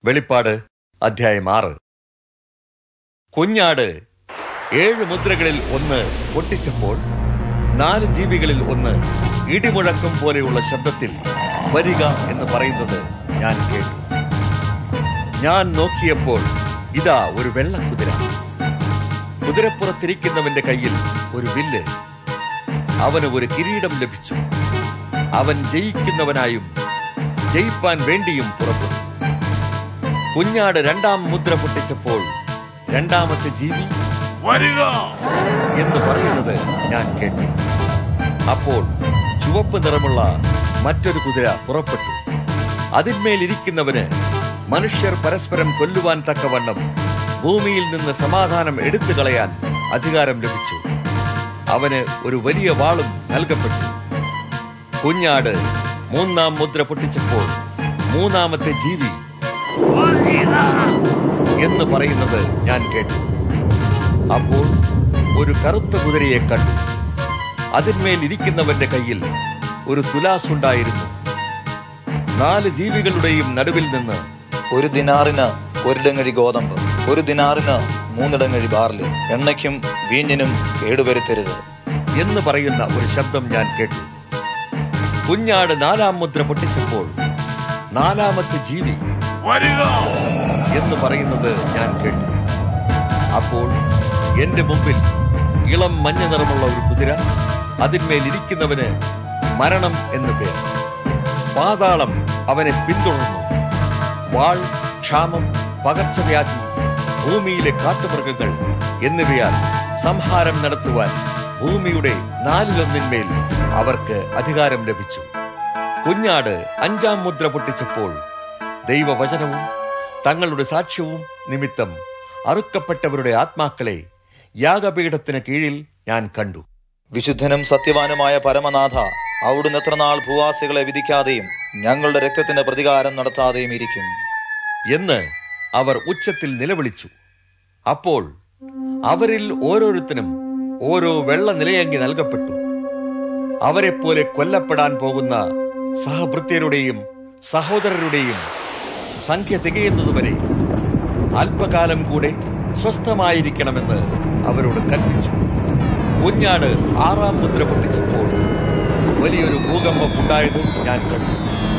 വെളിപ്പാട് അധ്യായം ആറ് കുഞ്ഞാട് ഏഴ് മുദ്രകളിൽ ഒന്ന് പൊട്ടിച്ചപ്പോൾ നാല് ജീവികളിൽ ഒന്ന് ഇടിമുഴക്കം പോലെയുള്ള ശബ്ദത്തിൽ വരിക എന്ന് പറയുന്നത് ഞാൻ കേട്ടു ഞാൻ നോക്കിയപ്പോൾ ഇതാ ഒരു വെള്ളക്കുതിര കുതിരപ്പുറത്തിരിക്കുന്നവന്റെ കയ്യിൽ ഒരു വില്ല് അവന് ഒരു കിരീടം ലഭിച്ചു അവൻ ജയിക്കുന്നവനായും ജയിപ്പാൻ വേണ്ടിയും പുറപ്പെട്ടു കുഞ്ഞാട് രണ്ടാം മുദ്ര പൊട്ടിച്ചപ്പോൾ രണ്ടാമത്തെ ജീവി വരിക എന്ന് പറയുന്നത് ഞാൻ കേട്ടു അപ്പോൾ ചുവപ്പ് നിറമുള്ള മറ്റൊരു കുതിര പുറപ്പെട്ടു അതിന്മേൽ ഇരിക്കുന്നവന് മനുഷ്യർ പരസ്പരം കൊല്ലുവാൻ തക്കവണ്ണം ഭൂമിയിൽ നിന്ന് സമാധാനം എടുത്തു കളയാൻ അധികാരം ലഭിച്ചു അവന് ഒരു വലിയ വാളും നൽകപ്പെട്ടു കുഞ്ഞാട് മൂന്നാം മുദ്ര പൊട്ടിച്ചപ്പോൾ മൂന്നാമത്തെ ജീവി എന്ന് പറയുന്നത് ഞാൻ കേട്ടു അപ്പോൾ ഒരു കറുത്ത കുതിരയെ കണ്ടു അതിന്മേൽ ഇരിക്കുന്നവന്റെ കയ്യിൽ ഒരു തുലാസുണ്ടായിരുന്നു നാല് ജീവികളുടെയും നടുവിൽ നിന്ന് ഒരു ദിനാറിന് ഒരിടങ്ങഴി ഗോതമ്പ് ഒരു ദിനാറിന് മൂന്നിടങ്ങഴി ബാർലി എണ്ണയ്ക്കും വീഞ്ഞിനും കേടുവരുത്തരുത് എന്ന് പറയുന്ന ഒരു ശബ്ദം ഞാൻ കേട്ടു കുഞ്ഞാട് നാലാം മുദ്ര പൊട്ടിച്ചപ്പോൾ നാലാമത്തെ ജീവി വരിക എന്ന് പറയുന്നത് ഞാൻ കേട്ടു അപ്പോൾ എന്റെ മുമ്പിൽ ഇളം മഞ്ഞ നിറമുള്ള ഒരു കുതിര അതിന്മേൽ ഇരിക്കുന്നവന് മരണം എന്ന് പേർ പാതാളം അവനെ പിന്തുടർന്നു വാൾ ക്ഷാമം പകർച്ചവ്യാധി ഭൂമിയിലെ കാട്ടുമൃഗങ്ങൾ എന്നിവയാൽ സംഹാരം നടത്തുവാൻ ഭൂമിയുടെ നാലിലൊന്നിന്മേൽ അവർക്ക് അധികാരം ലഭിച്ചു കുഞ്ഞാട് അഞ്ചാം മുദ്ര പൊട്ടിച്ചപ്പോൾ ദൈവവചനവും തങ്ങളുടെ സാക്ഷ്യവും നിമിത്തം അറുക്കപ്പെട്ടവരുടെ ആത്മാക്കളെ യാഗപീഠത്തിന് കീഴിൽ ഞാൻ കണ്ടു വിശുദ്ധനും സത്യവാനുമായ പരമനാഥ അവിടുന്ന് എത്ര നാൾ ഭൂവാസികളെ വിധിക്കാതെയും ഞങ്ങളുടെ രക്തത്തിന് പ്രതികാരം നടത്താതെയും ഇരിക്കും എന്ന് അവർ ഉച്ചത്തിൽ നിലവിളിച്ചു അപ്പോൾ അവരിൽ ഓരോരുത്തനും ഓരോ വെള്ള നിലയങ്കി നൽകപ്പെട്ടു അവരെപ്പോലെ കൊല്ലപ്പെടാൻ പോകുന്ന സഹഭൃത്യരുടെയും സഹോദരരുടെയും സംഖ്യ തികയുന്നതുവരെ അല്പകാലം കൂടെ സ്വസ്ഥമായിരിക്കണമെന്ന് അവരോട് കൽപ്പിച്ചു കുഞ്ഞാട് ആറാം മുദ്ര പൊട്ടിച്ചപ്പോൾ വലിയൊരു ഭൂകമ്പം ഉണ്ടായത് ഞാൻ കണ്ടു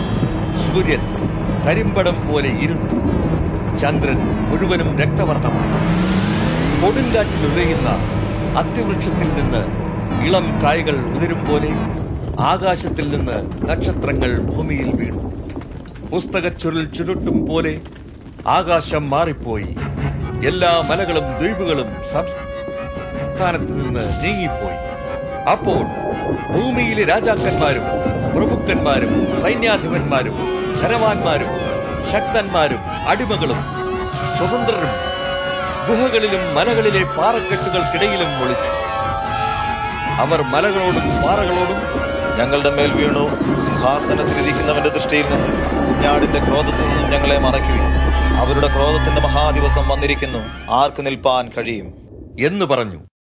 സൂര്യൻ കരിമ്പടം പോലെ ഇരുന്നു ചന്ദ്രൻ മുഴുവനും രക്തവർണ്ണമായി കൊടുങ്കാറ്റിൽ ഉലയുന്ന അത്തിവൃക്ഷത്തിൽ നിന്ന് ഇളം കായ്കൾ ഉതിരും പോലെ ആകാശത്തിൽ നിന്ന് നക്ഷത്രങ്ങൾ ഭൂമിയിൽ വീണു പുസ്തകച്ചുരുൾ ചുരുട്ടും പോലെ ആകാശം മാറിപ്പോയി എല്ലാ മലകളും ദ്വീപുകളും സംസ്ഥാനത്ത് നിന്ന് നീങ്ങിപ്പോയി അപ്പോൾ ഭൂമിയിലെ രാജാക്കന്മാരും പ്രഭുക്കന്മാരും സൈന്യാധിപന്മാരും ധനവാന്മാരും ശക്തന്മാരും അടിമകളും സ്വതന്ത്രരും ഗുഹകളിലും മലകളിലെ പാറക്കെട്ടുകൾക്കിടയിലും ഒളിച്ചു അവർ മലകളോടും പാറകളോടും ഞങ്ങളുടെ മേൽ വീണു സിംഹാസനത്തിലിരിക്കുന്നവന്റെ ദൃഷ്ടിയിൽ നിന്നും കുഞ്ഞാടിന്റെ ക്രോധത്തിൽ നിന്നും ഞങ്ങളെ മറയ്ക്കുകയും അവരുടെ ക്രോധത്തിന്റെ മഹാദിവസം വന്നിരിക്കുന്നു ആർക്ക് നിൽപ്പാൻ കഴിയും എന്ന് പറഞ്ഞു